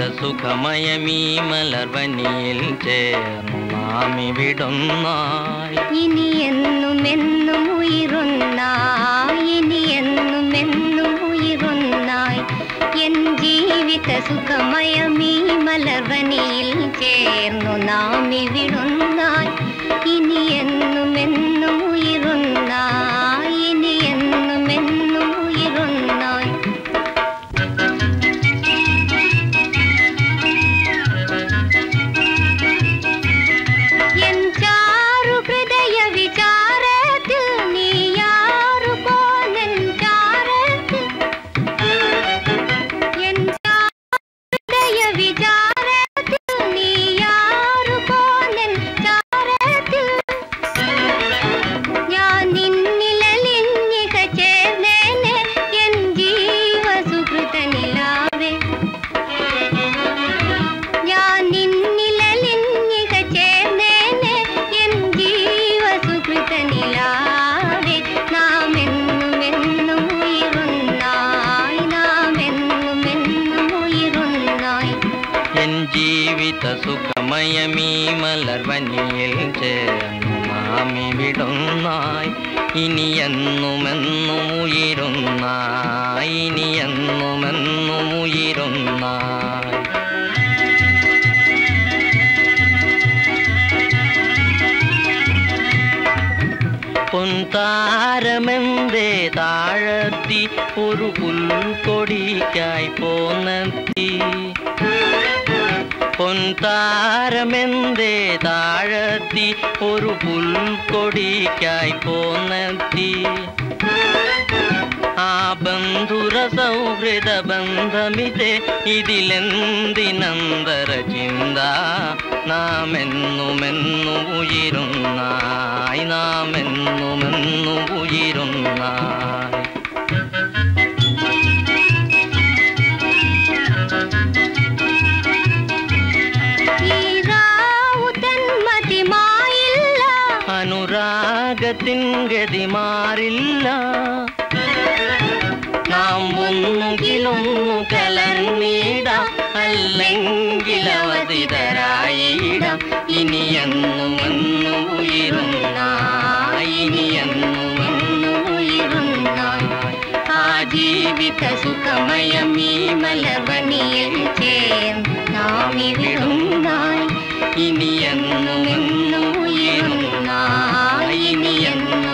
സുഖമയമീ മലർവനിയിൽ ചേർന്നു നാം ഇവിടുന്നായി ഇനി എന്നും എന്നും ഉയരുന്നായി ഇനി എന്നും എന്നും ഉയരുന്നായി എൻ ജീവിത സുഖമയമീ മലർവനിയിൽ ചേർന്നു നാം ഇവിടുന്നായി ഇനി എന്നും എന്നും ഉയരുന്നായി ഇനി എന്നും എന്നും ഉയരുന്നായി എൻ ചാരു ഹൃദയ വിചാരത്തിൽ നീയാറു പോന്നെൻ ചാരത്തിൽ എൻ ചാരു ഹൃദയ വിചാരത്തിൽ നീയാറു പോന്നെൻ ചാരത്തിൽ ഞാൻ നിന്നിലലിഞ്ഞിക ചേർന്നേനെ എൻ ജീവ സുഹൃതനിലാവേ ഞാൻ നിന്നിലലിഞ്ഞിക ചേർന്നേനെ എൻ ജീവ സുഹൃതനിലാവേ നാം എന്നും എന്നും ഉയരുന്നായി നാം എന്നും എന്നും ഉയരുന്നായി എൻ ജീവിത സുഖമയമീ മലർവനിയിൽ ചേർന്നു നാം ഇവിടുന്നായി ഇനി എന്നുമെന്നും ഉയരുന്നായി ഇനി എന്നുമെന്നും ഉയരുന്നായി പൊൻതാരമെന്തേ താഴത്തി ഒരു പുൽക്കൊടിക്കായി പോന്നെത്തി പൊൻതാരമെന്തേ താഴത്തി ഒരു പുൽക്കൊടിക്കായി പോന്നെത്തി ആ ബന്ധുര സൗഹൃദ ബന്ധമിതെ ഇതിലെന്തിനന്തര ചിന്ത നാം എന്നുമെന്നു ഉയരുന്നായി നാം എന്നുമെന്നു ഉയരുന്നായി ഈ രാവു തന്മതിമായില്ല അനുരാഗത്തിൻ ഗതി മാറില്ല നാം ഒന്നുകിലൊന്നു കലർന്നിടാം അല്ലെങ്കിൽ അവതിതരായിടാം ഇനി എന്നും എന്നു ഉയരുന്നായി ഇനി എന്നും എന്നു ഉയരുന്നായി ആ ജീവിത സുഖമയമീ മലവനിയിൽ ചേർന്ന് നാം ഇവിടുന്നായി ഇനി എന്നും എന്നു ഉയരുന്നായി ഇനി എന്നും